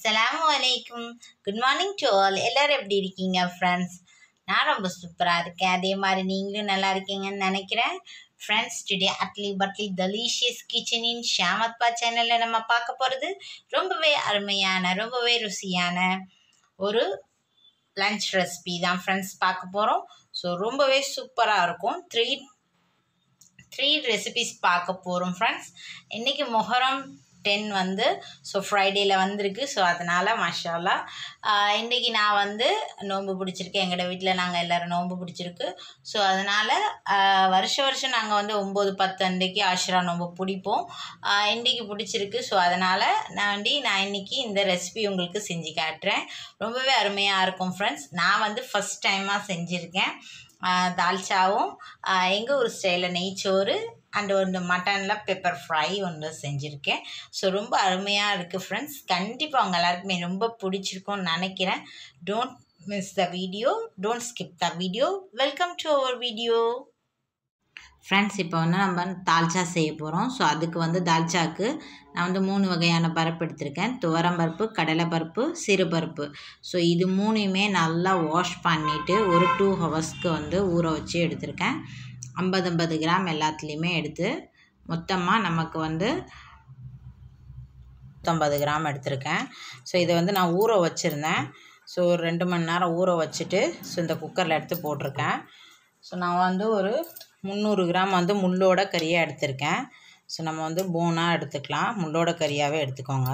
அஸ்ஸலாமு அலைக்கும் good morning to all எல்லோரும் எப்படி இருக்கீங்க ஃப்ரெண்ட்ஸ் நான் ரொம்ப சூப்பராக இருக்கேன் அதே மாதிரி நீங்களும் நல்லா இருக்கீங்கன்னு நினைக்கிறேன் friends today Atli Batli delicious கிச்சனின் ஷாமத்பா சேனலில் நம்ம பார்க்க போகிறது ரொம்பவே அருமையான ரொம்பவே ருசியான ஒரு லன்ச் ரெசிபி தான் ஃப்ரெண்ட்ஸ் பார்க்க போகிறோம் ஸோ ரொம்பவே சூப்பராக இருக்கும் த்ரீ த்ரீ ரெசிபிஸ் பார்க்க போகிறோம் ஃப்ரெண்ட்ஸ் இன்றைக்கி மொஹரம் டென் வந்து ஸோ ஃப்ரைடேயில் வந்திருக்கு ஸோ அதனால் மஷாலா இன்றைக்கி நான் வந்து நோன்பு பிடிச்சிருக்கேன் எங்களோட வீட்டில் நாங்கள் எல்லோரும் நோன்பு பிடிச்சிருக்கு ஸோ அதனால் வருஷ வருஷம் நாங்கள் வந்து ஒம்பது பத்து அன்றைக்கி ஆஷ்ரா நோன்பு பிடிப்போம் இன்றைக்கி பிடிச்சிருக்கு ஸோ அதனால் நான் வந்து நான் இன்றைக்கி இந்த ரெசிபி உங்களுக்கு செஞ்சு காட்டுறேன் ரொம்பவே அருமையாக இருக்கும் ஃப்ரெண்ட்ஸ் நான் வந்து ஃபஸ்ட் டைமாக செஞ்சுருக்கேன் தால்ச்சாவும் எங்கள் ஊர் ஸ்டைலில் நெய்ச்சோறு அண்ட் ஒன்று மட்டனில் பெப்பர் ஃப்ரை ஒன்று செஞ்சுருக்கேன் ஸோ ரொம்ப அருமையாக இருக்குது ஃப்ரெண்ட்ஸ் கண்டிப்பாக அவங்க எல்லாருக்குமே ரொம்ப பிடிச்சிருக்கும்னு நினைக்கிறேன் don't miss the video don't skip the video welcome to our video friends இப்போ வந்து நம்ம தால்ச்சா செய்ய போகிறோம் ஸோ அதுக்கு வந்து தால்ச்சாக்கு நான் வந்து மூணு வகையான பருப்பு எடுத்திருக்கேன் துவரம் பருப்பு கடலைப்பருப்பு சிறுபருப்பு ஸோ இது மூணையுமே நல்லா வாஷ் பண்ணிவிட்டு ஒரு டூ ஹவர்ஸ்க்கு வந்து ஊற வச்சு எடுத்திருக்கேன் ஐம்பது ஐம்பது கிராம் எல்லாத்துலேயுமே எடுத்து மொத்தமாக நமக்கு வந்து நூற்றம்பது கிராம் எடுத்திருக்கேன் ஸோ இதை வந்து நான் ஊற வச்சுருந்தேன் ஸோ ஒரு ரெண்டு மணி நேரம் ஊற வச்சுட்டு ஸோ இந்த குக்கரில் எடுத்து போட்டிருக்கேன் ஸோ நான் வந்து ஒரு முந்நூறு கிராம் வந்து முள்ளோட கறியாக எடுத்திருக்கேன் ஸோ நம்ம வந்து போனாக எடுத்துக்கலாம் முள்ளோட கறியாகவே எடுத்துக்கோங்க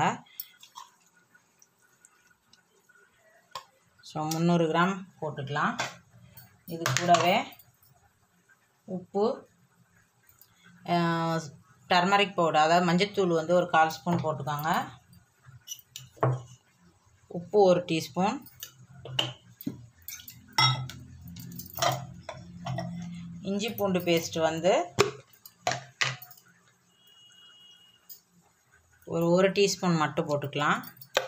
ஸோ முந்நூறு கிராம் போட்டுக்கலாம் இது கூடவே உப்பு டர்மரிக் பவுடர் அதாவது மஞ்சத்தூள் வந்து ஒரு கால் ஸ்பூன் போட்டுக்கோங்க உப்பு ஒரு டீஸ்பூன் இஞ்சி பூண்டு பேஸ்ட் வந்து ஒரு ஒரு டீஸ்பூன் மட்டும் போட்டுக்கலாம்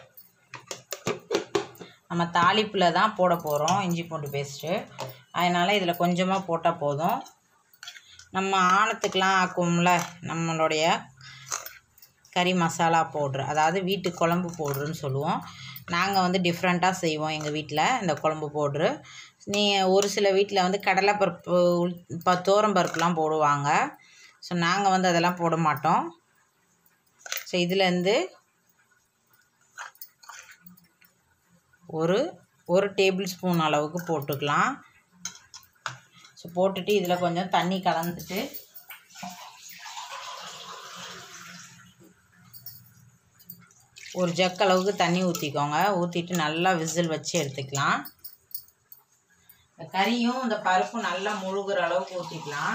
நம்ம தாளிப்பில் தான் போட போகிறோம் இஞ்சி பூண்டு பேஸ்ட்டு அதனால் இதில் கொஞ்சமாக போட்டால் போதும் நம்ம ஆணத்துக்கெலாம் ஆக்கும்ல நம்மளுடைய கறி மசாலா பவுட்ரு அதாவது வீட்டு குழம்பு பவுட்ருன்னு சொல்லுவோம் நாங்கள் வந்து டிஃப்ரெண்ட்டாக செய்வோம் எங்கள் வீட்டில் இந்த குழம்பு பவுட்ரு நீ ஒரு சில வீட்டில் வந்து கடலைப்பருப்பு இப்போ பருப்புலாம் போடுவாங்க ஸோ நாங்கள் வந்து அதெல்லாம் போட மாட்டோம் ஸோ இதுலேருந்து ஒரு ஒரு டேபிள் ஸ்பூன் அளவுக்கு போட்டுக்கலாம் ஸோ போட்டுட்டு இதில் கொஞ்சம் தண்ணி கலந்துட்டு ஒரு ஜக் அளவுக்கு தண்ணி ஊற்றிக்கோங்க ஊற்றிட்டு நல்லா விசில் வச்சு எடுத்துக்கலாம் இந்த கறியும் இந்த பருப்பும் நல்லா முழுகிற அளவுக்கு ஊற்றிக்கலாம்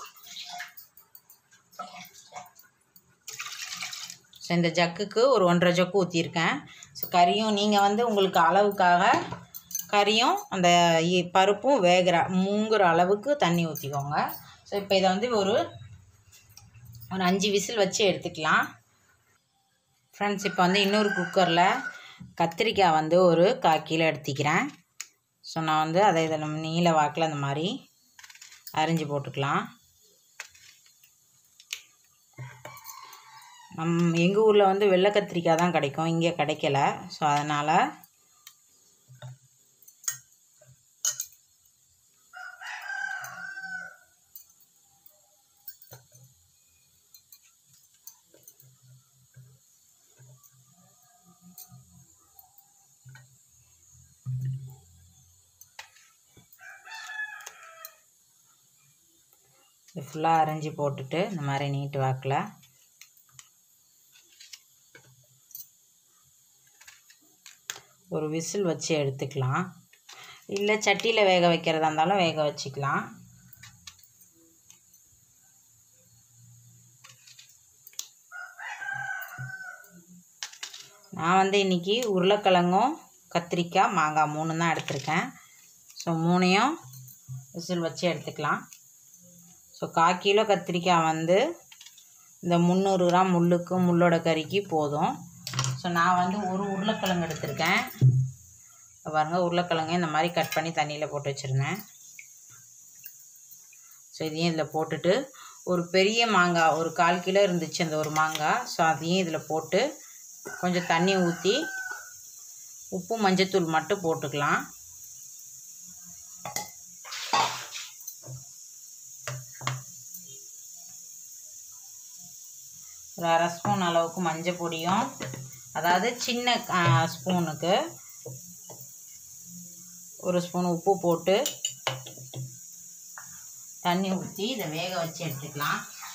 ஸோ இந்த ஜக்குக்கு ஒரு ஒன்றரை ஜக்கு ஊற்றிருக்கேன் ஸோ கறியும் நீங்கள் வந்து உங்களுக்கு அளவுக்காக கறியும் அந்த பருப்பும் வேகிற மூங்குற அளவுக்கு தண்ணி ஊற்றிக்கோங்க ஸோ இப்போ இதை வந்து ஒரு ஒரு அஞ்சு விசில் வச்சு எடுத்துக்கலாம் ஃப்ரெண்ட்ஸ் இப்போ வந்து இன்னொரு குக்கரில் கத்திரிக்காய் வந்து ஒரு கால் கிலோ எடுத்துக்கிறேன் ஸோ நான் வந்து அதை இதில் நம்ம நீல வாக்கில் அந்த மாதிரி அரிஞ்சு போட்டுக்கலாம் நம் எங்கள் ஊரில் வந்து வெள்ளை கத்திரிக்காய் தான் கிடைக்கும் இங்கே கிடைக்கல ஸோ அதனால் இது ஃபுல்லாக அரைஞ்சி போட்டுட்டு இந்த மாதிரி நீட்டு வாக்கில் ஒரு விசில் வச்சு எடுத்துக்கலாம் இல்லை சட்டியில் வேக வைக்கிறதா இருந்தாலும் வேக வச்சுக்கலாம் நான் வந்து இன்றைக்கி உருளைக்கிழங்கும் கத்திரிக்காய் மாங்காய் மூணு தான் எடுத்திருக்கேன் ஸோ மூணையும் விசில் வச்சு எடுத்துக்கலாம் ஸோ கால் கிலோ கத்திரிக்காய் வந்து இந்த முந்நூறு கிராம் முள்ளுக்கு முள்ளோட கறிக்கு போதும் ஸோ நான் வந்து ஒரு உருளைக்கிழங்கு எடுத்திருக்கேன் பாருங்கள் உருளைக்கிழங்கு இந்த மாதிரி கட் பண்ணி தண்ணியில் போட்டு வச்சுருந்தேன் ஸோ இதையும் இதில் போட்டுட்டு ஒரு பெரிய மாங்காய் ஒரு கால் கிலோ இருந்துச்சு அந்த ஒரு மாங்காய் ஸோ அதையும் இதில் போட்டு கொஞ்சம் தண்ணி ஊற்றி உப்பு மஞ்சத்தூள் மட்டும் போட்டுக்கலாம் ஒரு அரை ஸ்பூன் அளவுக்கு மஞ்சள் பொடியும் அதாவது சின்ன ஆ, ஸ்பூனுக்கு ஒரு ஸ்பூன் உப்பு போட்டு தண்ணி ஊற்றி இதை வேக வச்சு எடுத்துக்கலாம்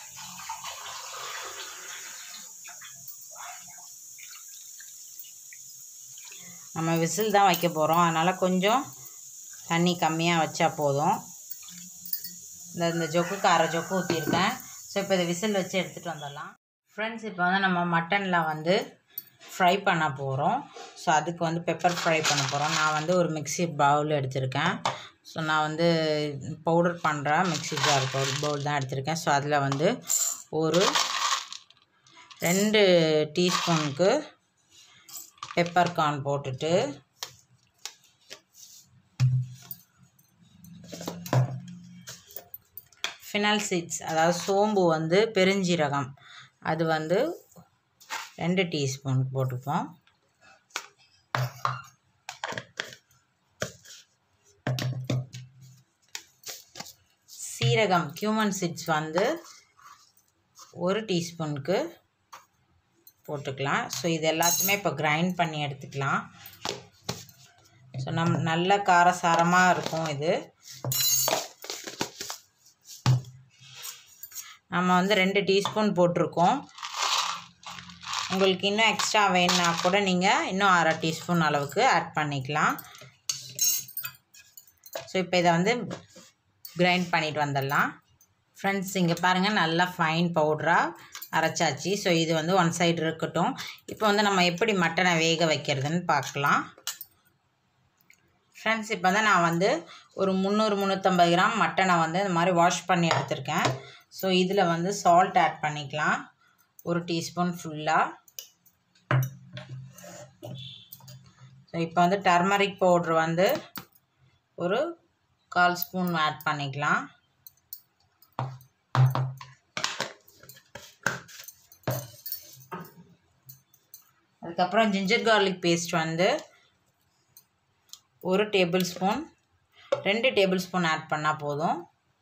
நம்ம விசில் தான் வைக்க போகிறோம் அதனால் கொஞ்சம் தண்ணி கம்மியாக வச்சா போதும் இந்த இந்த ஜொக்குக்கு அரை ஜொக்கு ஊற்றிருக்கேன் ஸோ இப்போ இதை விசில் வச்சு எடுத்துகிட்டு வந்துடலாம் ஃப்ரெண்ட்ஸ் இப்போ வந்து நம்ம மட்டனில் வந்து ஃப்ரை பண்ண போகிறோம் ஸோ அதுக்கு வந்து பெப்பர் ஃப்ரை பண்ண போகிறோம் நான் வந்து ஒரு மிக்ஸி பவுல் எடுத்திருக்கேன் ஸோ நான் வந்து பவுடர் பண்ணுற மிக்ஸி ஜார் பவுல் பவுல் தான் எடுத்திருக்கேன் ஸோ அதில் வந்து ஒரு ரெண்டு டீஸ்பூனுக்கு பெப்பர் கார்ன் போட்டுட்டு ஃபினல் சீட்ஸ் அதாவது சோம்பு வந்து பெருஞ்சீரகம் அது வந்து ரெண்டு டீஸ்பூன் போட்டுப்போம் சீரகம் கியூமன் சீட்ஸ் வந்து ஒரு டீஸ்பூனுக்கு போட்டுக்கலாம் ஸோ இது எல்லாத்தையுமே இப்போ கிரைண்ட் பண்ணி எடுத்துக்கலாம் ஸோ நம் நல்ல காரசாரமாக இருக்கும் இது நம்ம வந்து ரெண்டு டீஸ்பூன் போட்டிருக்கோம் உங்களுக்கு இன்னும் எக்ஸ்ட்ரா வேணுன்னா கூட நீங்கள் இன்னும் அரை டீஸ்பூன் அளவுக்கு ஆட் பண்ணிக்கலாம் ஸோ இப்போ இதை வந்து கிரைண்ட் பண்ணிட்டு வந்துடலாம் ஃப்ரெண்ட்ஸ் இங்கே பாருங்கள் நல்லா ஃபைன் பவுடராக அரைச்சாச்சு ஸோ இது வந்து ஒன் சைடு இருக்கட்டும் இப்போ வந்து நம்ம எப்படி மட்டனை வேக வைக்கிறதுன்னு பார்க்கலாம் ஃப்ரெண்ட்ஸ் இப்போ வந்து நான் வந்து ஒரு முந்நூறு முந்நூற்றம்பது கிராம் மட்டனை வந்து இந்த மாதிரி வாஷ் பண்ணி எடுத்திருக்கேன் ஸோ இதில் வந்து சால்ட் ஆட் பண்ணிக்கலாம் ஒரு டீஸ்பூன் ஃபுல்லாக ஸோ இப்போ வந்து டர்மரிக் பவுட்ரு வந்து ஒரு கால் ஸ்பூன் ஆட் பண்ணிக்கலாம் அதுக்கப்புறம் ஜிஞ்சர் கார்லிக் பேஸ்ட் வந்து ஒரு டேபிள் ஸ்பூன் ரெண்டு டேபிள் ஸ்பூன் ஆட் பண்ணால் போதும்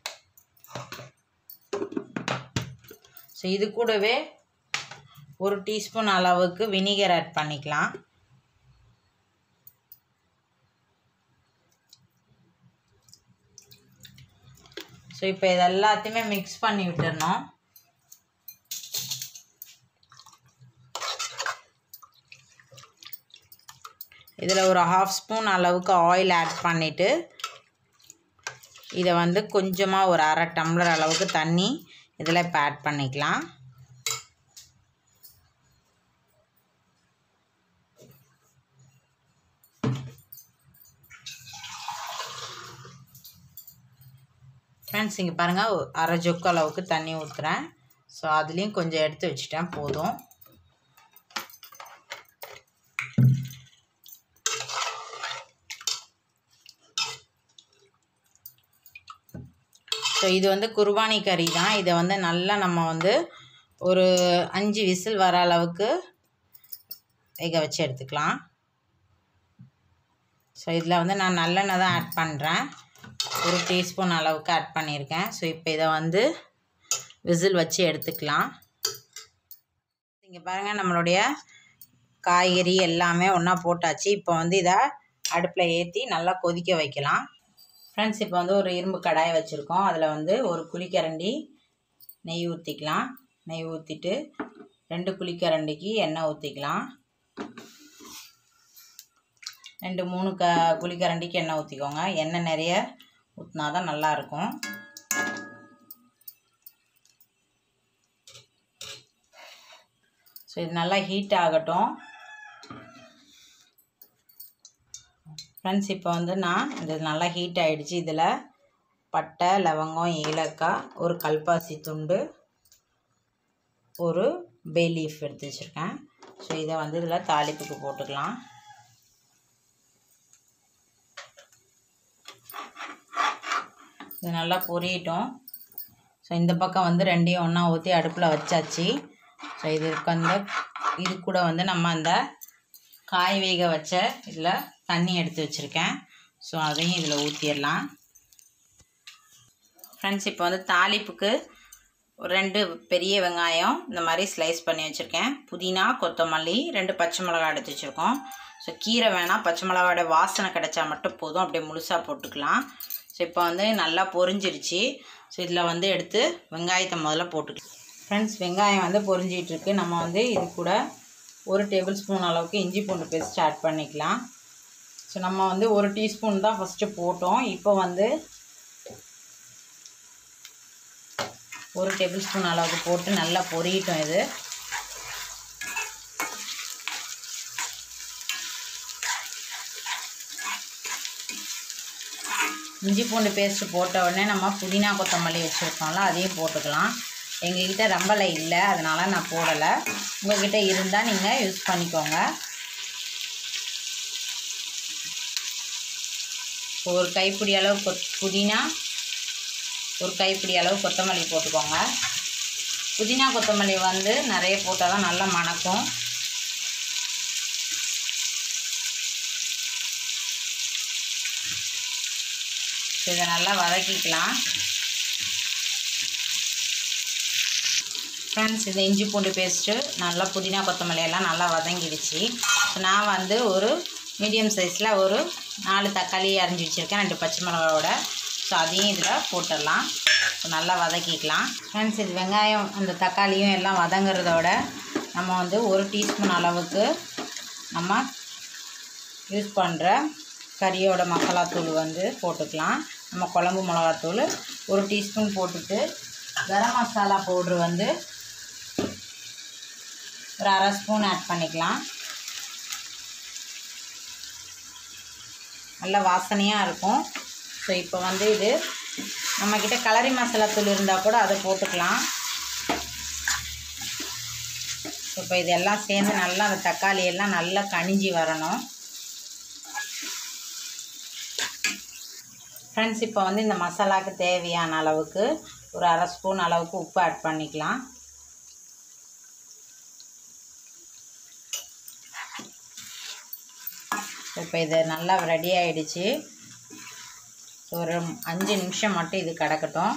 ஸோ இது கூடவே ஒரு டீஸ்பூன் அளவுக்கு வினிகர் ஆட் பண்ணிக்கலாம் ஸோ இப்போ இது எல்லாத்தையுமே மிக்ஸ் பண்ணி விட்டுறணும் இதில் ஒரு ஹாஃப் ஸ்பூன் அளவுக்கு ஆயில் ஆட் பண்ணிவிட்டு இதை வந்து கொஞ்சமாக ஒரு அரை டம்ளர் அளவுக்கு தண்ணி இதில் இப்போ ஆட் பண்ணிக்கலாம் ஃப்ரெண்ட்ஸ் இங்கே பாருங்கள் ஒரு அரை ஜொக்கு அளவுக்கு தண்ணி ஊற்றுறேன் ஸோ அதுலேயும் கொஞ்சம் எடுத்து வச்சுட்டேன் போதும் ஸோ இது வந்து குர்பானி கறி தான் இதை வந்து நல்லா நம்ம வந்து ஒரு அஞ்சு விசில் வர அளவுக்கு வேக வச்சு எடுத்துக்கலாம் ஸோ இதில் வந்து நான் நல்லெண்ணெய் தான் ஆட் பண்ணுறேன் ஒரு டீஸ்பூன் அளவுக்கு ஆட் பண்ணியிருக்கேன் ஸோ இப்போ இதை வந்து விசில் வச்சு எடுத்துக்கலாம் இங்கே பாருங்கள் நம்மளுடைய காய்கறி எல்லாமே ஒன்றா போட்டாச்சு இப்போ வந்து இதை அடுப்பில் ஏற்றி நல்லா கொதிக்க வைக்கலாம் ஃப்ரெண்ட்ஸ் இப்போ வந்து ஒரு இரும்பு கடாயை வச்சுருக்கோம் அதில் வந்து ஒரு குழிக்கரண்டி நெய் ஊற்றிக்கலாம் நெய் ஊற்றிட்டு ரெண்டு குழிக்கரண்டிக்கு எண்ணெய் ஊற்றிக்கலாம் ரெண்டு மூணு க குழிக்கரண்டிக்கு எண்ணெய் ஊற்றிக்கோங்க எண்ணெய் நிறைய ஊற்றினா தான் நல்லாயிருக்கும் ஸோ இது நல்லா ஹீட் ஆகட்டும் ஃப்ரெண்ட்ஸ் இப்போ வந்து நான் இது நல்லா ஹீட் ஆகிடுச்சு இதில் பட்டை லவங்கம் ஏலக்காய் ஒரு கல்பாசி துண்டு ஒரு பே லீஃப் எடுத்து வச்சுருக்கேன் ஸோ இதை வந்து இதில் தாளிப்புக்கு போட்டுக்கலாம் இது நல்லா பொரியட்டும் ஸோ இந்த பக்கம் வந்து ரெண்டையும் ஒன்றா ஊற்றி அடுப்பில் வச்சாச்சு ஸோ இதுக்கு வந்து இது கூட வந்து நம்ம அந்த காய் வேக வச்ச இதில் தண்ணி எடுத்து வச்சுருக்கேன் ஸோ அதையும் இதில் ஊற்றிடலாம் ஃப்ரெண்ட்ஸ் இப்போ வந்து தாளிப்புக்கு ஒரு ரெண்டு பெரிய வெங்காயம் இந்த மாதிரி ஸ்லைஸ் பண்ணி வச்சுருக்கேன் புதினா கொத்தமல்லி ரெண்டு பச்சை மிளகா எடுத்து வச்சுருக்கோம் ஸோ கீரை வேணால் பச்சை மிளகாவோட வாசனை கிடைச்சா மட்டும் போதும் அப்படியே முழுசாக போட்டுக்கலாம் ஸோ இப்போ வந்து நல்லா பொரிஞ்சிருச்சு ஸோ இதில் வந்து எடுத்து வெங்காயத்தை முதல்ல போட்டுக்கலாம் ஃப்ரெண்ட்ஸ் வெங்காயம் வந்து பொரிஞ்சிகிட்ருக்கு நம்ம வந்து இது கூட ஒரு டேபிள் ஸ்பூன் அளவுக்கு இஞ்சி பூண்டு பேஸ்ட் ஆட் பண்ணிக்கலாம் ஸோ நம்ம வந்து ஒரு டீஸ்பூன் தான் ஃபஸ்ட்டு போட்டோம் இப்போ வந்து ஒரு டேபிள் ஸ்பூன் அளவுக்கு போட்டு நல்லா பொரியட்டும் இது இஞ்சி பூண்டு பேஸ்ட்டு போட்ட உடனே நம்ம புதினா கொத்தமல்லி வச்சுருக்கோம்ல அதையும் போட்டுக்கலாம் எங்ககிட்ட ரம்பலை இல்லை அதனால் நான் போடலை உங்கள்கிட்ட இருந்தால் நீங்கள் யூஸ் பண்ணிக்கோங்க ஒரு கைப்பிடி அளவு கொத் புதினா ஒரு கைப்பிடி அளவு கொத்தமல்லி போட்டுக்கோங்க புதினா கொத்தமல்லி வந்து நிறைய போட்டால் தான் நல்லா மணக்கும் இதை நல்லா வதக்கிக்கலாம் ஃப்ரெண்ட்ஸ் இந்த இஞ்சி பூண்டு பேஸ்ட்டு நல்லா புதினா கொத்தமல்லி எல்லாம் நல்லா வதங்கிடுச்சு ஸோ நான் வந்து ஒரு மீடியம் சைஸில் ஒரு நாலு தக்காளி அரிஞ்சு வச்சுருக்கேன் ரெண்டு பச்சை மிளகாவோட ஸோ அதையும் இதில் போட்டுடலாம் ஸோ நல்லா வதக்கிக்கலாம் ஃப்ரெண்ட்ஸ் இது வெங்காயம் அந்த தக்காளியும் எல்லாம் வதங்குறதோட நம்ம வந்து ஒரு டீஸ்பூன் அளவுக்கு நம்ம யூஸ் பண்ணுற கறியோட மசாலாத்தூள் வந்து போட்டுக்கலாம் நம்ம குழம்பு மிளகாத்தூள் ஒரு டீஸ்பூன் போட்டுட்டு கரம் மசாலா பவுட்ரு வந்து ஒரு அரை ஸ்பூன் ஆட் பண்ணிக்கலாம் நல்ல வாசனையாக இருக்கும் ஸோ இப்போ வந்து இது நம்மக்கிட்ட கலரி மசாலா தூள் இருந்தால் கூட அதை போட்டுக்கலாம் இப்போ இதெல்லாம் சேர்ந்து நல்லா அந்த தக்காளி எல்லாம் நல்லா கனிஞ்சி வரணும் ஃப்ரெண்ட்ஸ் இப்போ வந்து இந்த மசாலாவுக்கு தேவையான அளவுக்கு ஒரு அரை ஸ்பூன் அளவுக்கு உப்பு ஆட் பண்ணிக்கலாம் இப்போ இது நல்லா ரெடி ஆகிடுச்சு ஒரு அஞ்சு நிமிஷம் மட்டும் இது கிடக்கட்டும்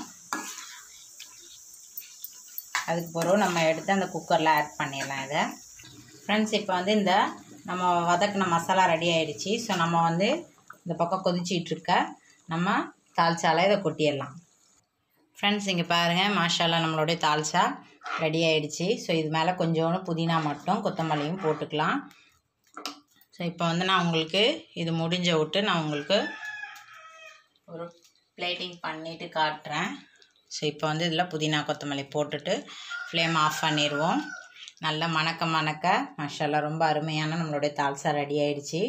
அதுக்கு பிறகு நம்ம எடுத்து அந்த குக்கரில் ஆட் பண்ணிடலாம் இதை ஃப்ரெண்ட்ஸ் இப்போ வந்து இந்த நம்ம வதக்கின மசாலா ரெடி ஆகிடுச்சு ஸோ நம்ம வந்து இந்த பக்கம் கொதிச்சிட்ருக்க நம்ம தால்ச்சால இதை கொட்டிடலாம் ஃப்ரெண்ட்ஸ் இங்கே பாருங்கள் மாஷாலா நம்மளுடைய தால்ச்சா ரெடி ஆகிடுச்சு ஸோ இது மேலே கொஞ்சோண்டு புதினா மட்டும் கொத்தமல்லியும் போட்டுக்கலாம் ஸோ இப்போ வந்து நான் உங்களுக்கு இது முடிஞ்ச விட்டு நான் உங்களுக்கு ஒரு பிளேட்டிங் பண்ணிவிட்டு காட்டுறேன் ஸோ இப்போ வந்து இதில் புதினா கொத்தமல்லி போட்டுட்டு ஃப்ளேம் ஆஃப் பண்ணிடுவோம் நல்லா மணக்க மணக்க மஷாலா ரொம்ப அருமையான நம்மளுடைய தால்சா ரெடி ஆயிடுச்சு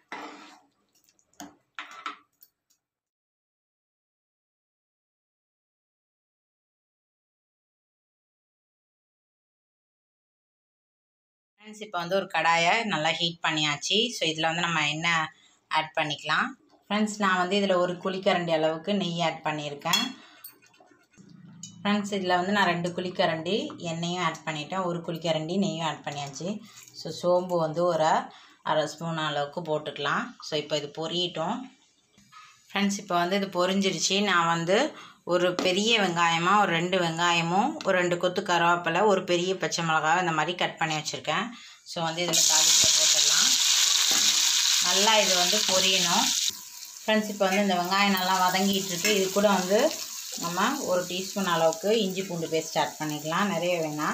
ஃப்ரெண்ட்ஸ் இப்போ வந்து ஒரு கடாயை நல்லா ஹீட் பண்ணியாச்சு ஸோ இதில் வந்து நம்ம எண்ணெய் ஆட் பண்ணிக்கலாம் ஃப்ரெண்ட்ஸ் நான் வந்து இதில் ஒரு குழிக்கரண்டி அளவுக்கு நெய் ஆட் பண்ணியிருக்கேன் ஃப்ரெண்ட்ஸ் இதில் வந்து நான் ரெண்டு குழிக்கரண்டி எண்ணெயும் ஆட் பண்ணிட்டேன் ஒரு குழிக்கரண்டி நெய்யும் ஆட் பண்ணியாச்சு ஸோ சோம்பு வந்து ஒரு அரை ஸ்பூன் அளவுக்கு போட்டுக்கலாம் ஸோ இப்போ இது பொரியட்டும் ஃப்ரெண்ட்ஸ் இப்போ வந்து இது பொரிஞ்சிருச்சு நான் வந்து ஒரு பெரிய வெங்காயமாக ஒரு ரெண்டு வெங்காயமும் ஒரு ரெண்டு கொத்து கருவேப்பிலை ஒரு பெரிய பச்சை மிளகாய் இந்த மாதிரி கட் பண்ணி வச்சுருக்கேன் ஸோ வந்து இதில் தாளிப்பில் போட்டுடலாம் நல்லா இது வந்து பொரியணும் ஃப்ரெண்ட்ஸ் இப்போ வந்து இந்த வெங்காயம் நல்லா வதங்கிட்டு இருக்கு இது கூட வந்து நம்ம ஒரு டீஸ்பூன் அளவுக்கு இஞ்சி பூண்டு பேஸ்ட் ஆட் பண்ணிக்கலாம் நிறைய வேணாம்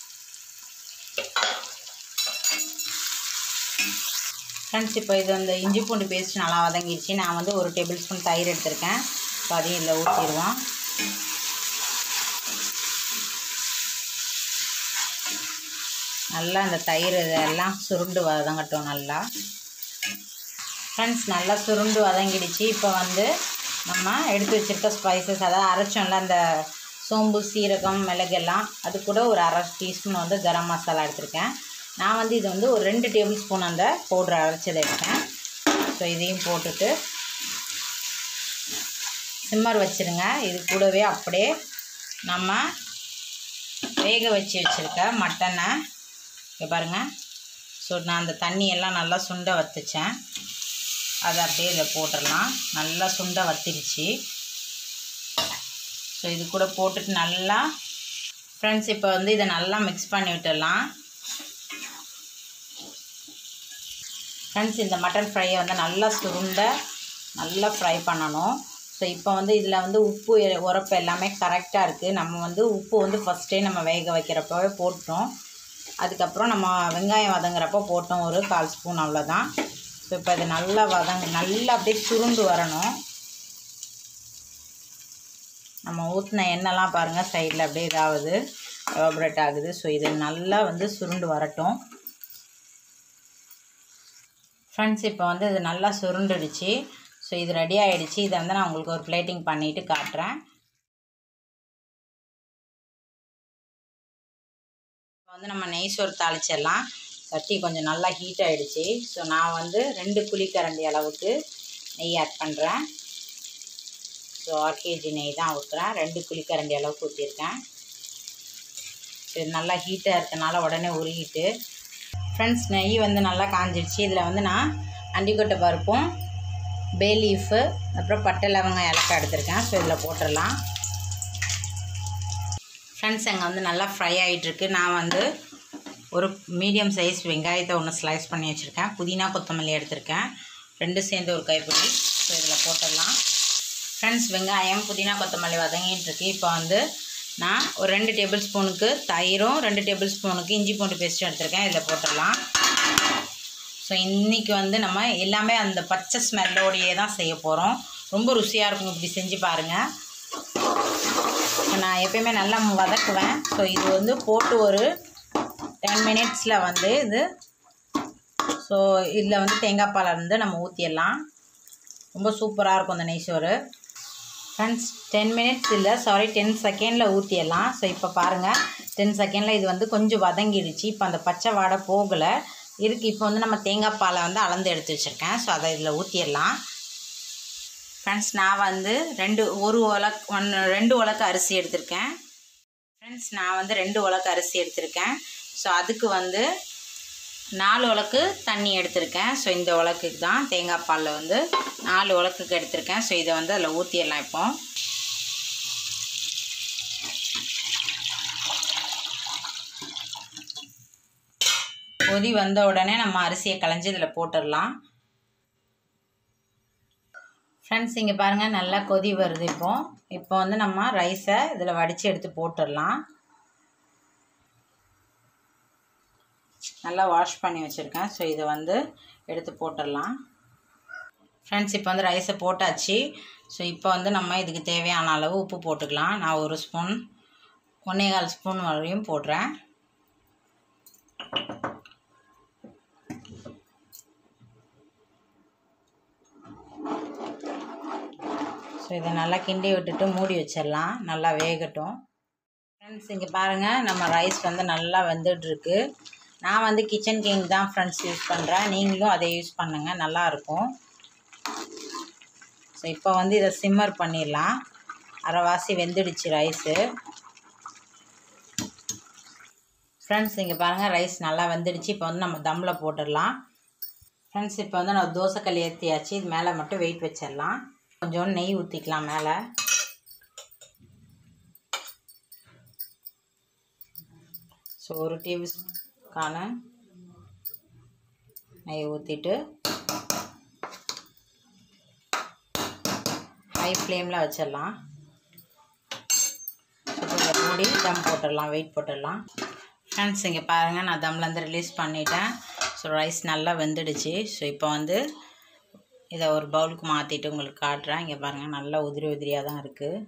ஃப்ரெண்ட்ஸ் இப்போ இது அந்த இஞ்சி பூண்டு பேஸ்ட் நல்லா வதங்கிடுச்சு நான் வந்து ஒரு டேபிள் ஸ்பூன் தயிர் எடுத்திருக்கேன் ஸோ அதையும் இதில் ஊற்றிடுவோம் நல்லா அந்த தயிர் இதெல்லாம் சுருண்டு வதங்கட்டும் நல்லா ஃப்ரெண்ட்ஸ் நல்லா சுருண்டு வதங்கிடுச்சு இப்போ வந்து நம்ம எடுத்து வச்சுருக்க ஸ்பைசஸ் அதாவது அரைச்சோம்ல அந்த சோம்பு சீரகம் மிளகெல்லாம் அது கூட ஒரு அரை டீஸ்பூன் வந்து கரம் மசாலா எடுத்திருக்கேன் நான் வந்து இது வந்து ஒரு ரெண்டு டேபிள் ஸ்பூன் அந்த பவுட்ரு அரைச்சதை எடுத்தேன் ஸோ இதையும் போட்டுட்டு சிம்மர் வச்சுருங்க இது கூடவே அப்படியே நம்ம வேக வச்சு வச்சுருக்க மட்டனை இங்கே பாருங்கள் ஸோ நான் அந்த தண்ணி எல்லாம் நல்லா சுண்ட வத்துச்சேன் அதை அப்படியே இதில் போட்டுடலாம் நல்லா சுண்ட வத்திருச்சு ஸோ இது கூட போட்டுட்டு நல்லா ஃப்ரெண்ட்ஸ் இப்போ வந்து இதை நல்லா மிக்ஸ் பண்ணி விட்டுடலாம் ஃப்ரெண்ட்ஸ் இந்த மட்டன் ஃப்ரையை வந்து நல்லா சுருண்ட நல்லா ஃப்ரை பண்ணணும் ஸோ இப்போ வந்து இதில் வந்து உப்பு எ- உரப்பு எல்லாமே கரெக்டாக இருக்குது நம்ம வந்து உப்பு வந்து ஃபஸ்ட்டே நம்ம வேக வைக்கிறப்பவே போட்டோம் அதுக்கப்புறம் நம்ம வெங்காயம் வதங்குறப்போ போட்டோம் ஒரு கால் ஸ்பூன் அவ்வளோதான் ஸோ இப்போ இது நல்லா வதங்க நல்லா அப்படியே சுருண்டு வரணும் நம்ம ஊற்றின எண்ணெய்லாம் பாருங்கள் சைடில் அப்படியே இதாகுது எவாபரேட் ஆகுது ஸோ இது நல்லா வந்து சுருண்டு வரட்டும் ஃப்ரெண்ட்ஸ் இப்போ வந்து இது நல்லா சுருண்டுடுச்சு ஸோ இது ரெடி ஆகிடுச்சு இதை வந்து நான் உங்களுக்கு ஒரு பிளேட்டிங் பண்ணிவிட்டு காட்டுறேன் இப்போ வந்து நம்ம நெய் சோறு தாளிச்சிடலாம் சட்டி கொஞ்சம் நல்லா ஹீட் ஆகிடுச்சு ஸோ நான் வந்து ரெண்டு குழிக்கரண்டி அளவுக்கு நெய் ஆட் பண்ணுறேன் ஸோ ஆறு கேஜி நெய் தான் ஊற்றுறேன் ரெண்டு குழிக்கரண்டி அளவுக்கு ஊற்றிருக்கேன் இது நல்லா ஹீட்டாக இருக்கனால உடனே உருகிட்டு ஃப்ரெண்ட்ஸ் நெய் வந்து நல்லா காஞ்சிடுச்சு இதில் வந்து நான் அண்டிக்கொட்டை பருப்பும் பே லீஃபு அப்புறம் பட்டை லவங்கம் ஏலக்காய் எடுத்திருக்கேன் ஸோ இதில் போட்டுடலாம் ஃப்ரெண்ட்ஸ் அங்கே வந்து நல்லா ஃப்ரை ஆகிட்டுருக்கு நான் வந்து ஒரு மீடியம் சைஸ் வெங்காயத்தை ஒன்று ஸ்லைஸ் பண்ணி வச்சுருக்கேன் புதினா கொத்தமல்லி எடுத்திருக்கேன் ரெண்டு சேர்ந்து ஒரு கைப்பிடி ஸோ இதில் போட்டுடலாம் ஃப்ரெண்ட்ஸ் வெங்காயம் புதினா கொத்தமல்லி வதங்கிட்டு இருக்கு இப்போ வந்து நான் ஒரு ரெண்டு டேபிள் ஸ்பூனுக்கு தயிரும் ரெண்டு டேபிள் ஸ்பூனுக்கு இஞ்சி பூண்டு பேஸ்ட்டும் எடுத்திருக்கேன் இதில் போட்டுடலாம் ஸோ இன்றைக்கி வந்து நம்ம எல்லாமே அந்த பச்சை ஸ்மெல்லோடையே தான் செய்ய போகிறோம் ரொம்ப ருசியாக இருக்கும் இப்படி செஞ்சு பாருங்கள் நான் எப்பயுமே நல்லா வதக்குவேன் ஸோ இது வந்து போட்டு ஒரு டென் மினிட்ஸில் வந்து இது ஸோ இதில் வந்து தேங்காய் பாலை வந்து நம்ம ஊற்றிடலாம் ரொம்ப சூப்பராக இருக்கும் அந்த நெய்சோறு ஃப்ரெண்ட்ஸ் டென் மினிட்ஸ் இல்லை சாரி டென் செகண்டில் ஊற்றிடலாம் ஸோ இப்போ பாருங்கள் டென் செகண்டில் இது வந்து கொஞ்சம் வதங்கிடுச்சு இப்போ அந்த பச்சை வாடை போகலை இருக்குது இப்போ வந்து நம்ம தேங்காய் பாலை வந்து அளந்து எடுத்து வச்சுருக்கேன் ஸோ அதை இதில் ஊற்றிடலாம் ஃப்ரெண்ட்ஸ் நான் வந்து ரெண்டு ஒரு உலக் ஒன் ரெண்டு உலக்கு அரிசி எடுத்திருக்கேன் ஃப்ரெண்ட்ஸ் நான் வந்து ரெண்டு உலக்கு அரிசி எடுத்திருக்கேன் ஸோ அதுக்கு வந்து நாலு உலக்கு தண்ணி எடுத்திருக்கேன் ஸோ இந்த உலக்குக்கு தான் தேங்காய் பாலில் வந்து நாலு உலக்குக்கு எடுத்திருக்கேன் ஸோ இதை வந்து அதில் ஊற்றிடலாம் இப்போ கொதி வந்த உடனே நம்ம அரிசியை களைஞ்சி இதில் போட்டுடலாம் ஃப்ரெண்ட்ஸ் இங்கே பாருங்கள் நல்லா கொதி வருது இப்போ இப்போ வந்து நம்ம ரைஸை இதில் வடித்து எடுத்து போட்டுடலாம் நல்லா வாஷ் பண்ணி வச்சுருக்கேன் ஸோ இதை வந்து எடுத்து போட்டுடலாம் ஃப்ரெண்ட்ஸ் இப்போ வந்து ரைஸை போட்டாச்சு ஸோ இப்போ வந்து நம்ம இதுக்கு தேவையான அளவு உப்பு போட்டுக்கலாம் நான் ஒரு ஸ்பூன் ஒன்றே கால் ஸ்பூன் வரையும் போடுறேன் ஸோ இதை நல்லா கிண்டி விட்டுட்டு மூடி வச்சிடலாம் நல்லா வேகட்டும் ஃப்ரெண்ட்ஸ் இங்கே பாருங்கள் நம்ம ரைஸ் வந்து நல்லா வெந்துட்டுருக்கு நான் வந்து கிச்சன் கிங் தான் ஃப்ரெண்ட்ஸ் யூஸ் பண்ணுறேன் நீங்களும் அதை யூஸ் பண்ணுங்கள் நல்லாயிருக்கும் ஸோ இப்போ வந்து இதை சிம்மர் பண்ணிடலாம் அரைவாசி வெந்துடுச்சு ரைஸு ஃப்ரெண்ட்ஸ் இங்கே பாருங்கள் ரைஸ் நல்லா வெந்துடுச்சு இப்போ வந்து நம்ம தம்மில் போட்டுடலாம் ஃப்ரெண்ட்ஸ் இப்போ வந்து நான் தோசைக்கல் ஏற்றியாச்சு இது மேலே மட்டும் வெயிட் வச்சிடலாம் கொஞ்சம் நெய் ஊற்றிக்கலாம் மேலே ஸோ ஒரு டேபிள் ஸ்பூனுக்கான நெய் ஊற்றிட்டு ஹை ஃப்ளேமில் வச்சிடலாம் கொஞ்சம் மூடி தம் போட்டுடலாம் வெயிட் போட்டுடலாம் ஃப்ரெண்ட்ஸ் இங்கே பாருங்கள் நான் தம்லேருந்து ரிலீஸ் பண்ணிட்டேன் ஸோ ரைஸ் நல்லா வெந்துடுச்சு ஸோ இப்போ வந்து இதை ஒரு பவுலுக்கு மாற்றிட்டு உங்களுக்கு காட்டுறேன் இங்கே பாருங்கள் நல்லா உதிரி உதிரியாக தான் இருக்குது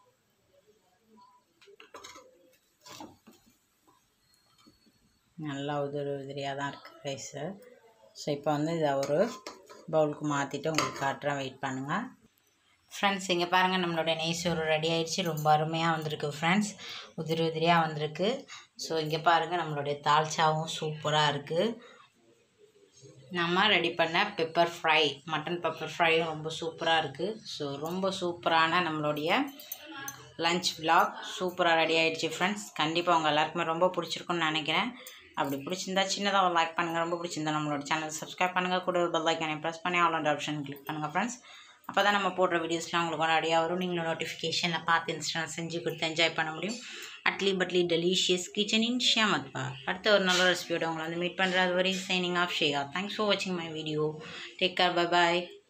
நல்லா உதிரி உதிரியாக தான் இருக்குது ரைஸு ஸோ இப்போ வந்து இதை ஒரு பவுலுக்கு மாற்றிட்டு உங்களுக்கு காட்டுறேன் வெயிட் பண்ணுங்கள் ஃப்ரெண்ட்ஸ் இங்கே பாருங்கள் நம்மளுடைய நெய் சோறு ரெடி ஆயிடுச்சு ரொம்ப அருமையாக வந்திருக்கு ஃப்ரெண்ட்ஸ் உதிரி உதிரியாக வந்திருக்கு ஸோ இங்கே பாருங்கள் நம்மளுடைய தால்ச்சாவும் சூப்பராக இருக்குது நம்ம ரெடி பண்ண பெப்பர் ஃப்ரை மட்டன் பெப்பர் ஃப்ரையும் ரொம்ப சூப்பராக இருக்குது ஸோ ரொம்ப சூப்பரான நம்மளுடைய லஞ்ச் vlog சூப்பராக ரெடி ஆயிடுச்சு ஃப்ரெண்ட்ஸ் கண்டிப்பாக உங்கள் எல்லாருக்குமே ரொம்ப பிடிச்சிருக்குன்னு நினைக்கிறேன் அப்படி பிடிச்சிருந்தா சின்னதாக ஒரு லைக் பண்ணுங்கள் ரொம்ப பிடிச்சிருந்தா நம்மளோட சேனல் சப்ஸ்கிரைப் பண்ணுங்கள் கூட ஒரு பெல் ஐக்கானை ப்ரெஸ் பண்ணி ஆல் ஆப்ஷன் கிளிக் பண்ணுங்கள் ஃப்ரெண்ட்ஸ் அப்போ தான் நம்ம போடுற வீடியோஸ்லாம் உங்களுக்கு உடனடியாக வரும் நீங்களும் நோட்டிஃபிகேஷனில் பார்த்து இன்ஸ்டால் செஞ்சு கொடுத்து என்ஜாய் பண்ண முடியும் Atli Batli delicious kitchen in ஷியாமத்பா அடுத்த ஒரு நல்ல ரெசிபியோட உங்களை வந்து மீட் பண்ணுறது வரையும் signing off Sheka thanks for வாட்சிங் my video take care bye bye